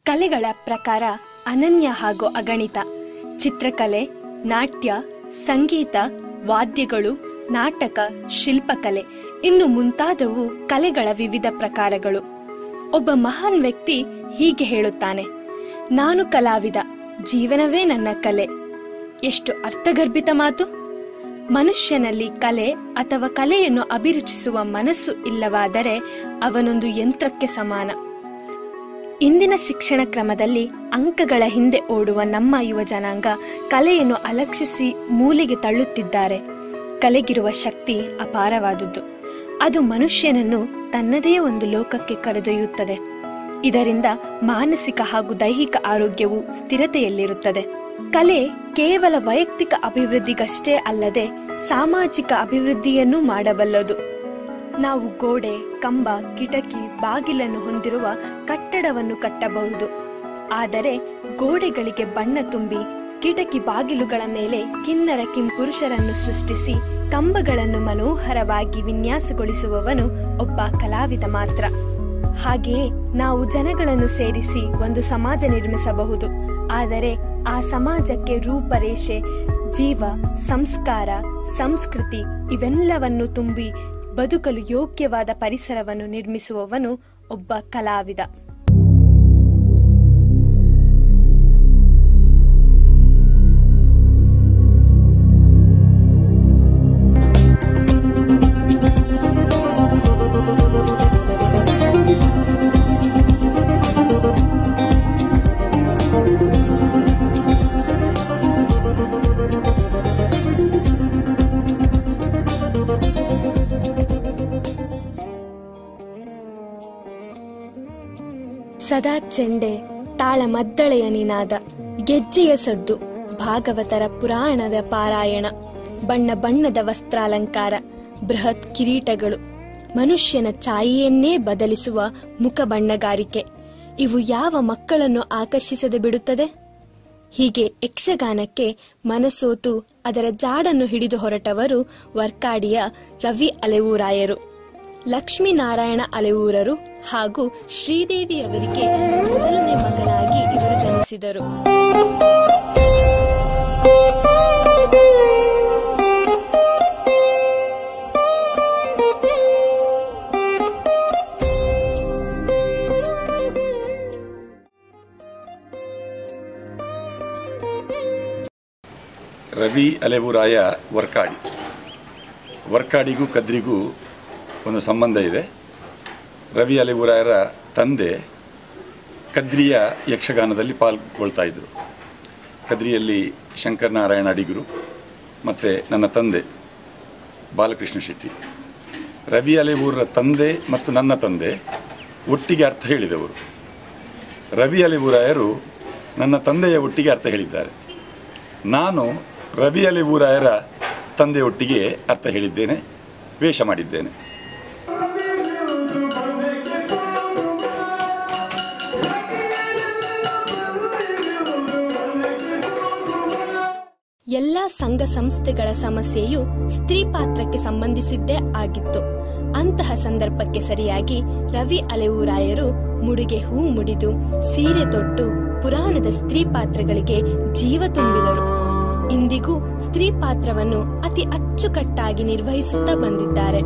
ಕಲೆಗಳ ಪ್ರಕಾರ ಅನನ್ಯ ಹಾಗೂ ಅಗಣಿತ ಚಿತ್ರಕಲೆ ನಾಟ್ಯ ಸಂಗೀತ ವಾದ್ಯಗಳು ನಾಟಕ ಶಿಲ್ಪಕಲೆ ಇನ್ನು ಮುಂತಾದವು ಕಲೆಗಳ ವಿವಿಧ ಪ್ರಕಾರಗಳು ಒಬ್ಬ ಮಹಾನ್ ವ್ಯಕ್ತಿ ಹೀಗೆ ಹೇಳುತ್ತಾನೆ ನಾನು ಕಲಾವಿದ ಜೀವನವೇ ನನ್ನ ಕಲೆ ಎಷ್ಟು ಅರ್ಥಗರ್ಭಿತ ಮಾತು ಮನುಷ್ಯನಲ್ಲಿ ಕಲೆ ಅಥವಾ ಕಲೆಯನ್ನು ಅಭಿರುಚಿಸುವ ಮನಸ್ಸು ಇಲ್ಲವಾದರೆ ಅವನೊಂದು ಯಂತ್ರಕ್ಕೆ ಸಮಾನ ಇಂದಿನ ಶಿಕ್ಷಣ ಕ್ರಮದಲ್ಲಿ ಅಂಕಗಳ ಹಿಂದೆ ಓಡುವ ನಮ್ಮ ಯುವ ಜನಾಂಗ ಕಲೆಯನ್ನು ಅಲಕ್ಷಿಸಿ ಮೂಲೆಗೆ ತಳ್ಳುತ್ತಿದ್ದಾರೆ ಕಲೆಗಿರುವ ಶಕ್ತಿ ಅಪಾರವಾದುದು ಅದು ಮನುಷ್ಯನನ್ನು ತನ್ನದೇ ಒಂದು ಲೋಕಕ್ಕೆ ಕರೆದೊಯ್ಯುತ್ತದೆ ಇದರಿಂದ ಮಾನಸಿಕ ಹಾಗೂ ದೈಹಿಕ ಆರೋಗ್ಯವು ಸ್ಥಿರತೆಯಲ್ಲಿರುತ್ತದೆ ಕಲೆ ಕೇವಲ ವೈಯಕ್ತಿಕ ಅಭಿವೃದ್ಧಿಗಷ್ಟೇ ಅಲ್ಲದೆ ಸಾಮಾಜಿಕ ಅಭಿವೃದ್ಧಿಯನ್ನೂ ಮಾಡಬಲ್ಲದು ನಾವು ಗೋಡೆ ಕಂಬ ಕಿಟಕಿ ಬಾಗಿಲನ್ನು ಹೊಂದಿರುವ ಕಟ್ಟಡವನ್ನು ಕಟ್ಟಬಹುದು ಆದರೆ ಗೋಡೆಗಳಿಗೆ ಬಣ್ಣ ತುಂಬಿ ಕಿಟಕಿ ಬಾಗಿಲುಗಳ ಮೇಲೆ ಕಿನ್ನರ ಕಿಂಪುರುಷರನ್ನು ಸೃಷ್ಟಿಸಿ ಕಂಬಗಳನ್ನು ಮನೋಹರವಾಗಿ ವಿನ್ಯಾಸಗೊಳಿಸುವವನು ಒಬ್ಬ ಕಲಾವಿದ ಮಾತ್ರ ಹಾಗೆಯೇ ನಾವು ಜನಗಳನ್ನು ಸೇರಿಸಿ ಒಂದು ಸಮಾಜ ನಿರ್ಮಿಸಬಹುದು ಆದರೆ ಆ ಸಮಾಜಕ್ಕೆ ರೂಪರೇಷೆ ಜೀವ ಸಂಸ್ಕಾರ ಸಂಸ್ಕೃತಿ ಇವೆಲ್ಲವನ್ನು ತುಂಬಿ ಬದುಕಲು ಯೋಗ್ಯವಾದ ಪರಿಸರವನ್ನು ನಿರ್ಮಿಸುವವನು ಒಬ್ಬ ಕಲಾವಿದ ಸದಾ ಚೆಂಡೆ ತಾಳ ಮದ್ದಳೆಯ ನಿನಾದ ಗೆಜ್ಜೆಯ ಸದ್ದು ಭಾಗವತರ ಪುರಾಣದ ಪಾರಾಯಣ ಬಣ್ಣ ಬಣ್ಣದ ವಸ್ತ್ರಾಲಂಕಾರ ಬೃಹತ್ ಕಿರೀಟಗಳು ಮನುಷ್ಯನ ಛಾಯೆಯನ್ನೇ ಬದಲಿಸುವ ಮುಖ ಬಣ್ಣಗಾರಿಕೆ ಇವು ಯಾವ ಮಕ್ಕಳನ್ನು ಆಕರ್ಷಿಸದೆ ಬಿಡುತ್ತದೆ ಹೀಗೆ ಯಕ್ಷಗಾನಕ್ಕೆ ಮನಸೋತು ಅದರ ಜಾಡನ್ನು ಹಿಡಿದು ಹೊರಟವರು ವರ್ಕಾಡಿಯ ರವಿ ಅಲೆವೂರಾಯರು ಲಕ್ಷ್ಮೀನಾರಾಯಣ ಅಲೆವೂರರು ಹಾಗೂ ಶ್ರೀದೇವಿಯವರಿಗೆ ಮೊದಲನೇ ಮಗನಾಗಿ ಇವರು ಜನಿಸಿದರು ರವಿ ಅಲೆವುರಾಯ ವರ್ಕಾಡಿ ವರ್ಕಾಡಿಗೂ ಕದ್ರಿಗೂ ಒಂದು ಸಂಬಂಧ ಇದೆ ರವಿ ಅಲೆವುರಾಯರ ತಂದೆ ಕದ್ರಿಯ ಯಕ್ಷಗಾನದಲ್ಲಿ ಪಾಲ್ಗೊಳ್ತಾ ಇದ್ದರು ಕದ್ರಿಯಲ್ಲಿ ಶಂಕರನಾರಾಯಣ ಅಡಿಗರು ಮತ್ತು ನನ್ನ ತಂದೆ ಬಾಲಕೃಷ್ಣ ಶೆಟ್ಟಿ ರವಿ ಅಲೆವೂರರ ತಂದೆ ಮತ್ತು ನನ್ನ ತಂದೆ ಒಟ್ಟಿಗೆ ಅರ್ಥ ಹೇಳಿದವರು ರವಿ ಅಲೆವೂರಾಯರು ನನ್ನ ತಂದೆಯ ಒಟ್ಟಿಗೆ ಅರ್ಥ ಹೇಳಿದ್ದಾರೆ ನಾನು ರವಿ ಅಲೆವೂರಾಯರ ತಂದೆಯೊಟ್ಟಿಗೆ ಅರ್ಥ ಹೇಳಿದ್ದೇನೆ ವೇಷ ಮಾಡಿದ್ದೇನೆ ಎಲ್ಲಾ ಸಂಘ ಸಂಸ್ಥೆಗಳ ಸಮಸ್ಯೆಯು ಸ್ತ್ರೀ ಪಾತ್ರಕ್ಕೆ ಸಂಬಂಧಿಸಿದ್ದೇ ಆಗಿತ್ತು ಅಂತಹ ಸಂದರ್ಭಕ್ಕೆ ಸರಿಯಾಗಿ ರವಿ ಅಲೆವೂರಾಯರು ಮುಡಿಗೆ ಹೂ ಮುಡಿದು ಸೀರೆ ತೊಟ್ಟು ಪುರಾಣದ ಸ್ತ್ರೀ ಪಾತ್ರಗಳಿಗೆ ಜೀವ ತುಂಬಿದರು ಇಂದಿಗೂ ಸ್ತ್ರೀ ಪಾತ್ರವನ್ನು ಅತಿ ಅಚ್ಚುಕಟ್ಟಾಗಿ ನಿರ್ವಹಿಸುತ್ತಾ ಬಂದಿದ್ದಾರೆ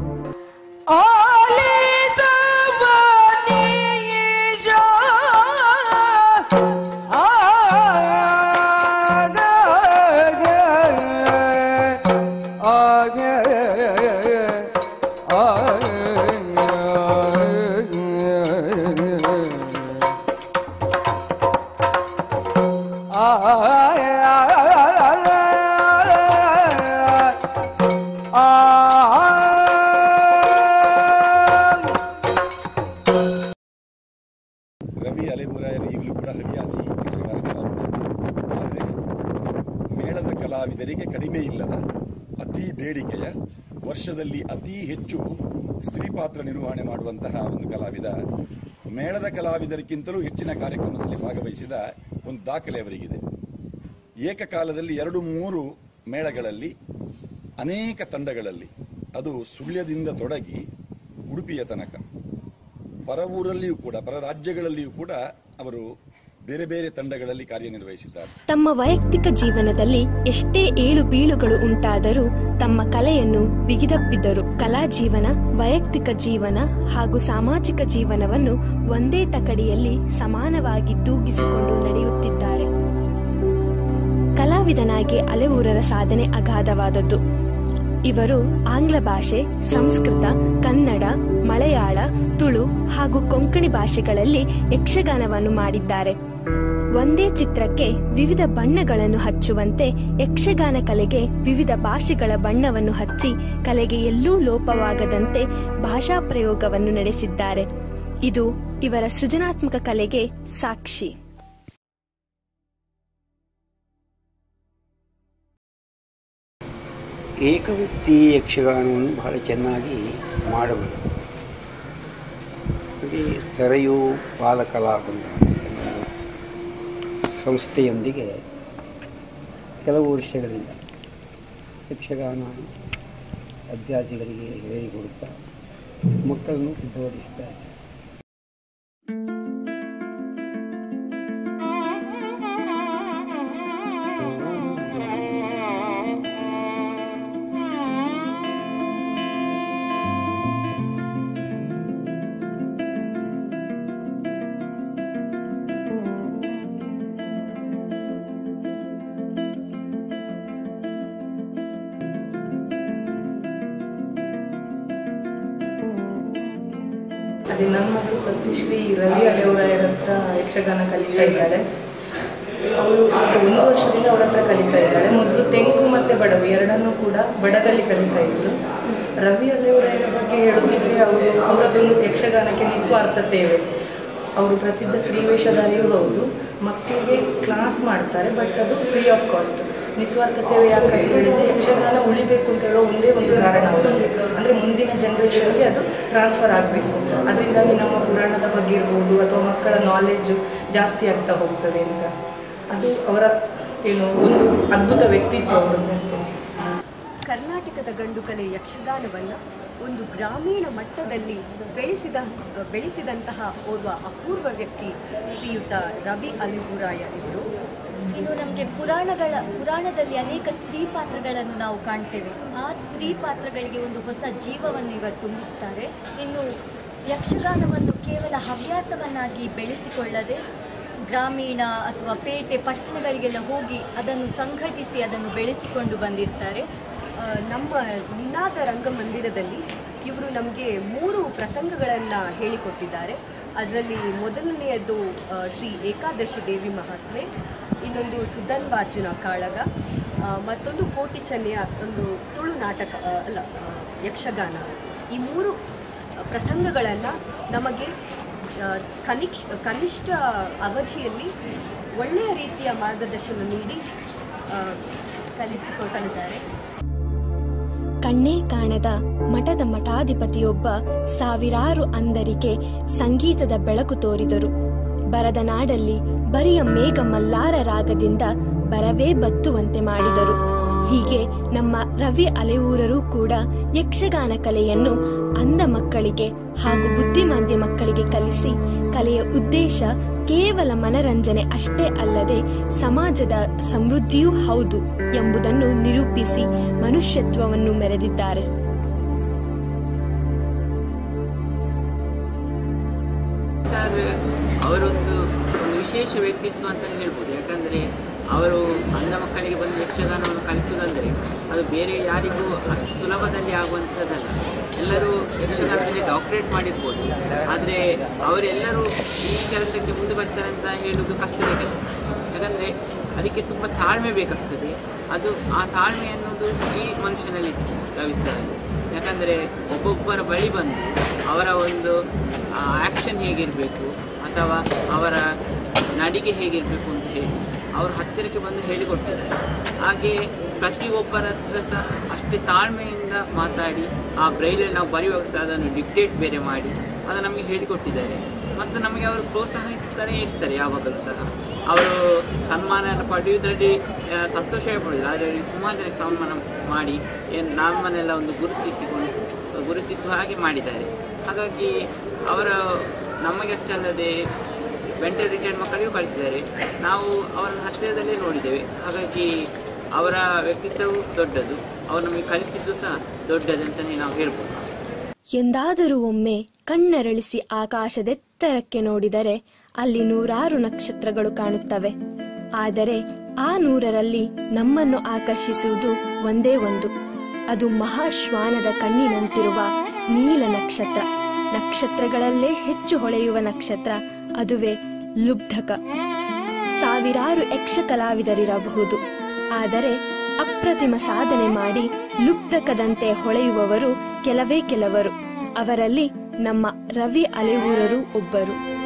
ರವಿ ಅಲೆಬುರಾಯರು ಈಗಲೂ ಕೂಡ ಹವ್ಯಾಸಿ ಯಕ್ಷಗಾನ ಕಲಾವಿದರು ಆದರೆ ಮೇಳದ ಕಲಾವಿದರಿಗೆ ಕಡಿಮೆ ಇಲ್ಲದ ಅತಿ ಬೇಡಿಕೆಯ ವರ್ಷದಲ್ಲಿ ಅತಿ ಹೆಚ್ಚು ಸ್ತ್ರೀ ಪಾತ್ರ ನಿರ್ವಹಣೆ ಮಾಡುವಂತಹ ಒಂದು ಕಲಾವಿದ ಮೇಳದ ಕಲಾವಿದರಿಗಿಂತಲೂ ಹೆಚ್ಚಿನ ಕಾರ್ಯಕ್ರಮದಲ್ಲಿ ಭಾಗವಹಿಸಿದ ಒಂದು ದಾಖಲೆ ಅವರಿಗಿದೆ ಏಕಕಾಲದಲ್ಲಿ ಎರಡು ಮೂರು ಮೇಳಗಳಲ್ಲಿ ಅನೇಕ ತಂಡಗಳಲ್ಲಿ ಅದು ಸುಳ್ಯದಿಂದ ತೊಡಗಿ ಉಡುಪಿಯ ತನಕ ಪರ ಊರಲ್ಲಿಯೂ ಕೂಡ ಪರ ರಾಜ್ಯಗಳಲ್ಲಿಯೂ ಕೂಡ ಅವರು ಬೇರೆ ಬೇರೆ ತಂಡಗಳಲ್ಲಿ ಕಾರ್ಯನಿರ್ವಹಿಸಿದ್ದಾರೆ ತಮ್ಮ ವೈಯಕ್ತಿಕ ಜೀವನದಲ್ಲಿ ಎಷ್ಟೇ ಏಳು ಬೀಳುಗಳು ಉಂಟಾದರೂ ತಮ್ಮ ಕಲೆಯನ್ನು ಬಿಗಿದಪ್ಪಿದ್ದರು ಕಲಾ ಜೀವನ ವೈಯಕ್ತಿಕ ಜೀವನ ಹಾಗೂ ಸಾಮಾಜಿಕ ಜೀವನವನ್ನು ಒಂದೇ ತಕಡಿಯಲ್ಲಿ ಸಮಾನವಾಗಿ ತೂಗಿಸಿಕೊಂಡು ನಡೆಯುತ್ತಿದ್ದಾರೆ ಕಲಾವಿದನಾಗಿ ಅಲೆವೂರರ ಸಾಧನೆ ಅಗಾಧವಾದದ್ದು ಇವರು ಆಂಗ್ಲ ಭಾಷೆ ಸಂಸ್ಕೃತ ಕನ್ನಡ ಮಲಯಾಳ ತುಳು ಹಾಗೂ ಕೊಂಕಣಿ ಭಾಷೆಗಳಲ್ಲಿ ಯಕ್ಷಗಾನವನ್ನು ಮಾಡಿದ್ದಾರೆ ಒಂದೇ ಚಿತ್ರಕ್ಕೆ ವಿವಿಧ ಬಣ್ಣಗಳನ್ನು ಹಚ್ಚುವಂತೆ ಯಕ್ಷಗಾನ ಕಲೆಗೆ ವಿವಿಧ ಭಾಷೆಗಳ ಬಣ್ಣವನ್ನು ಹಚ್ಚಿ ಕಲೆಗೆ ಎಲ್ಲೂ ಲೋಪವಾಗದಂತೆ ಭಾಷಾ ಪ್ರಯೋಗವನ್ನು ನಡೆಸಿದ್ದಾರೆ ಇದು ಇವರ ಸೃಜನಾತ್ಮಕ ಕಲೆಗೆ ಸಾಕ್ಷಿ ಏಕವ್ಯಕ್ತಿ ಯಕ್ಷಗಾನವನ್ನು ಬಹಳ ಚೆನ್ನಾಗಿ ಮಾಡಬಲ್ಲ ಹಾಗೆ ಸೆರೆಯು ಬಾಲಕಲಾಬಂಧ ಎನ್ನುವ ಸಂಸ್ಥೆಯೊಂದಿಗೆ ಕೆಲವು ವರ್ಷಗಳಿಂದ ಯಕ್ಷಗಾನ ಅಭ್ಯಾಸಿಗಳಿಗೆ ಹೇಳಿಕೊಡುತ್ತಾ ಮಕ್ಕಳನ್ನು ಸಿದ್ಧಪಡಿಸ್ತಾ ಇದ್ದಾರೆ ಅದೇ ನನ್ನ ಮಗಳು ಸ್ವಸ್ತಿಶ್ರೀ ರವಿ ಅಲೆಯವರ ಹತ್ರ ಯಕ್ಷಗಾನ ಕಲಿತಾ ಇದ್ದಾಳೆ ಅವರು ಒಂದು ವರ್ಷದಿಂದ ಅವರ ಹತ್ರ ಕಲಿತಾ ಇದ್ದಾಳೆ ಮೊದಲು ತೆಂಕು ಮತ್ತು ಬಡಗು ಎರಡನ್ನೂ ಕೂಡ ಬಡಗಲ್ಲಿ ಕಲಿತಾ ಇದ್ರು ರವಿ ಅಲೆಯವರ ಬಗ್ಗೆ ಹೇಳೋದಿದ್ರೆ ಅವರು ಅವರದೊಂದು ಯಕ್ಷಗಾನಕ್ಕೆ ನಿಸ್ವಾರ್ಥ ಸೇವೆ ಅವರು ಪ್ರಸಿದ್ಧ ಸ್ತ್ರೀ ವೇಷಧಾರಿಯೂ ಹೌದು ಮಕ್ಕಳಿಗೆ ಕ್ಲಾಸ್ ಮಾಡ್ತಾರೆ ಬಟ್ ಅದು ಫ್ರೀ ಆಫ್ ಕಾಸ್ಟ್ ನಿಸ್ವಾರ್ಥ ಸೇವೆ ಯಾಕಂತ ಹೇಳಿದರೆ ಯಕ್ಷಗಾನ ಉಳಿಬೇಕು ಅಂತ ಹೇಳೋ ಒಂದೇ ಒಂದು ಕಾರಣ ಅವರಲ್ಲಿ ಅಂದರೆ ಮುಂದಿನ ಜನ್ರೇಷನ್ಗೆ ಅದು ಟ್ರಾನ್ಸ್ಫರ್ ಆಗಬೇಕು ಅದರಿಂದಾಗಿ ನಮ್ಮ ಪುರಾಣದ ಬಗ್ಗೆ ಇರ್ಬೋದು ಅಥವಾ ಮಕ್ಕಳ ನಾಲೆಡ್ಜು ಜಾಸ್ತಿ ಆಗ್ತಾ ಹೋಗ್ತದೆ ಅಂತ ಅದು ಅವರ ಏನು ಒಂದು ಅದ್ಭುತ ವ್ಯಕ್ತಿತ್ವ ಅವರದ್ದು ಅಷ್ಟೇ ಕರ್ನಾಟಕದ ಗಂಡುಕಲೆ ಯಕ್ಷಗಾನವನ್ನು ಒಂದು ಗ್ರಾಮೀಣ ಮಟ್ಟದಲ್ಲಿ ಬೆಳೆಸಿದ ಬೆಳೆಸಿದಂತಹ ಓರ್ವ ಅಪೂರ್ವ ವ್ಯಕ್ತಿ ಶ್ರೀಯುತ ರವಿ ಅಲಿಬುರಾಯ ಇವರು ಇನ್ನು ನಮಗೆ ಪುರಾಣಗಳ ಪುರಾಣದಲ್ಲಿ ಅನೇಕ ಸ್ತ್ರೀ ಪಾತ್ರಗಳನ್ನು ನಾವು ಕಾಣ್ತೇವೆ ಆ ಸ್ತ್ರೀ ಪಾತ್ರಗಳಿಗೆ ಒಂದು ಹೊಸ ಜೀವವನ್ನು ಇವರು ತುಂಬುತ್ತಾರೆ ಇನ್ನು ಯಕ್ಷಗಾನವನ್ನು ಕೇವಲ ಹವ್ಯಾಸವನ್ನಾಗಿ ಬೆಳೆಸಿಕೊಳ್ಳದೆ ಗ್ರಾಮೀಣ ಅಥವಾ ಪೇಟೆ ಪಟ್ಟಣಗಳಿಗೆಲ್ಲ ಹೋಗಿ ಅದನ್ನು ಸಂಘಟಿಸಿ ಅದನ್ನು ಬೆಳೆಸಿಕೊಂಡು ಬಂದಿರ್ತಾರೆ ಆ, ನಮ್ಮ ನಿನಾದ ರಂಗಮಂದಿರದಲ್ಲಿ ಇವರು ನಮಗೆ ಮೂರು ಪ್ರಸಂಗಗಳನ್ನು ಹೇಳಿಕೊಟ್ಟಿದ್ದಾರೆ ಅದರಲ್ಲಿ ಮೊದಲನೆಯದು ಆ, ಶ್ರೀ ಏಕಾದಶಿ ದೇವಿ ಮಹಾತ್ಮೆ ಇನ್ನೊಂದು ಸುಧನ್ವಾರ್ಜುನ ಕಾಳಗ ಆ, ಮತ್ತೊಂದು ಕೋಟಿ ಚೆನ್ನೆಯ ಒಂದು ತುಳು ನಾಟಕ ಆ, ಅಲ್ಲ ಆ, ಯಕ್ಷಗಾನ ಈ ಮೂರು ಪ್ರಸಂಗಗಳನ್ನು ನಮಗೆ ಆ, ಕನಿಕ್ಷ ಕನಿಷ್ಠ ಅವಧಿಯಲ್ಲಿ ಒಳ್ಳೆಯ ರೀತಿಯ ಮಾರ್ಗದರ್ಶನ ನೀಡಿ ಆ, ಕಲಿಸಿಕೊ ಕಲಿಸಿದ್ದಾರೆ ಕಣ್ಣೇ ಕಾಣದ ಮಠದ ಮಠಾಧಿಪತಿಯೊಬ್ಬ ಸಾವಿರಾರು ಅಂದರಿಗೆ ಸಂಗೀತದ ಬೆಳಕು ತೋರಿದರು ಬರದ ನಾಡಲ್ಲಿ ಬರಿಯ ಮೇಘ ಮಲ್ಲಾರ ರಾಗದಿಂದ ಬರವೇ ಬತ್ತುವಂತೆ ಮಾಡಿದರು ಹೀಗೆ ನಮ್ಮ ರವಿ ಅಲೆಯೂರರು ಕೂಡ ಯಕ್ಷಗಾನ ಕಲೆಯನ್ನು ಅಂಧ ಮಕ್ಕಳಿಗೆ ಹಾಗೂ ಬುದ್ಧಿಮಾಂದ್ಯ ಮಕ್ಕಳಿಗೆ ಕಲಿಸಿ ಕಲೆಯ ಉದ್ದೇಶ ಕೇವಲ ಮನರಂಜನೆ ಅಷ್ಟೇ ಅಲ್ಲದೆ ಸಮಾಜದ ಸಮೃದ್ಧಿಯೂ ಹೌದು ಎಂಬುದನ್ನು ನಿರೂಪಿಸಿ ಮನುಷ್ಯತ್ವವನ್ನು ಮೆರೆದಿದ್ದಾರೆ ಸರ್ ಅವರೊಂದು ಒಂದು ವಿಶೇಷ ವ್ಯಕ್ತಿತ್ವ ಅಂತ ಹೇಳ್ಬೋದು ಯಾಕಂದರೆ ಅವರು ಅಂಧ ಮಕ್ಕಳಿಗೆ ಬಂದು ಯಕ್ಷಗಾನವನ್ನು ಕಲಿಸುವುದಂದರೆ ಅದು ಬೇರೆ ಯಾರಿಗೂ ಅಷ್ಟು ಸುಲಭದಲ್ಲಿ ಆಗುವಂಥದ್ದಲ್ಲ ಎಲ್ಲರೂ ಯಕ್ಷಗಾನದಲ್ಲಿ ಡಾಕ್ಟರೇಟ್ ಮಾಡಿರ್ಬೋದು ಆದರೆ ಅವರೆಲ್ಲರೂ ಈ ಕೆಲಸಕ್ಕೆ ಮುಂದೆ ಬರ್ತಾರೆ ಅಂತ ಹೇಳುವುದು ಕಷ್ಟದ ಕೆಲಸ ಯಾಕಂದರೆ ಅದಕ್ಕೆ ತುಂಬ ತಾಳ್ಮೆ ಬೇಕಾಗ್ತದೆ ಅದು ಆ ತಾಳ್ಮೆ ಅನ್ನೋದು ಈ ಮನುಷ್ಯನಲ್ಲಿ ಇತ್ತು ರವಿ ಸರಲ್ಲಿ ಯಾಕಂದರೆ ಒಬ್ಬೊಬ್ಬರ ಬಳಿ ಬಂದು ಅವರ ಒಂದು ಆ್ಯಕ್ಷನ್ ಹೇಗಿರಬೇಕು ಅಥವಾ ಅವರ ನಡಿಗೆ ಹೇಗಿರಬೇಕು ಅಂತ ಹೇಳಿ ಅವರು ಹತ್ತಿರಕ್ಕೆ ಬಂದು ಹೇಳಿಕೊಟ್ಟಿದ್ದಾರೆ ಹಾಗೆ ಪ್ರತಿಯೊಬ್ಬರ ಹತ್ರ ಸಹ ಅಷ್ಟೇ ತಾಳ್ಮೆಯಿಂದ ಮಾತಾಡಿ ಆ ಬ್ರೈಲಲ್ಲಿ ನಾವು ಬರೆಯುವಾಗ ಸಹ ಅದನ್ನು ಡಿಕ್ಟೇಟ್ ಬೇರೆ ಮಾಡಿ ಅದು ನಮಗೆ ಹೇಳಿಕೊಟ್ಟಿದ್ದಾರೆ ಮತ್ತು ನಮಗೆ ಅವರು ಪ್ರೋತ್ಸಾಹಿಸ್ತಾನೆ ಇರ್ತಾರೆ ಯಾವಾಗಲೂ ಸಹ ಅವರು ಸನ್ಮಾನ ಪಡೆಯುವುದರಲ್ಲಿ ಆ, ಸಂತೋಷವೇ ಪಡೋದಿಲ್ಲ ಆದರೆ ಅವರಿಗೆ ಸುಮಾರು ಜನಕ್ಕೆ ಸನ್ಮಾನ ಮಾಡಿ ಏನು ನಮ್ಮನ್ನೆಲ್ಲ ಒಂದು ಗುರುತಿಸಿಕೊಂಡು ಗುರುತಿಸುವ ಹಾಗೆ ಮಾಡಿದ್ದಾರೆ ಹಾಗಾಗಿ ಅವರ ನಮಗೆ ಅಷ್ಟೇ ಅಲ್ಲದೆ ಮೆಂಟಲ್ ರಿಟೈರ್ಡ್ ಮಕ್ಕಳಿಗೂ ಕಳಿಸಿದ್ದಾರೆ ನಾವು ಅವರನ್ನು ಹತ್ತಿರದಲ್ಲೇ ನೋಡಿದ್ದೇವೆ ಹಾಗಾಗಿ ಅವರ ವ್ಯಕ್ತಿತ್ವವು ದೊಡ್ಡದು ಅವರು ನಮಗೆ ಕಲಿಸಿದ್ದು ಸಹ ದೊಡ್ಡದಂತಲೇ ನಾವು ಹೇಳ್ಬೋದು ಎಂದಾದರೂ ಒಮ್ಮೆ ಕಣ್ಣರಳಿಸಿ ಆಕಾಶದೆತ್ತರಕ್ಕೆ ನೋಡಿದರೆ ಅಲ್ಲಿ ನೂರಾರು ನಕ್ಷತ್ರಗಳು ಕಾಣುತ್ತವೆ ಆದರೆ ಆ ನೂರರಲ್ಲಿ ನಮ್ಮನ್ನು ಆಕರ್ಷಿಸುವುದು ಒಂದೇ ಒಂದು ಅದು ಮಹಾಶ್ವಾನದ ಕಣ್ಣಿನಂತಿರುವ ನೀಲ ನಕ್ಷತ್ರ ನಕ್ಷತ್ರಗಳಲ್ಲೇ ಹೆಚ್ಚು ಹೊಳೆಯುವ ನಕ್ಷತ್ರ ಅದುವೇ ಲುಬ್ಧಕ ಸಾವಿರಾರು ಯಕ್ಷ ಕಲಾವಿದರಿರಬಹುದು ಆದರೆ ಅಪ್ರತಿಮ ಸಾಧನೆ ಮಾಡಿ ಲುಬ್ಧಕದಂತೆ ಹೊಳೆಯುವವರು ಕೆಲವೇ ಕೆಲವರು ಅವರಲ್ಲಿ ನಮ್ಮ ರವಿ ಅಲೆಯೂರರು ಒಬ್ಬರು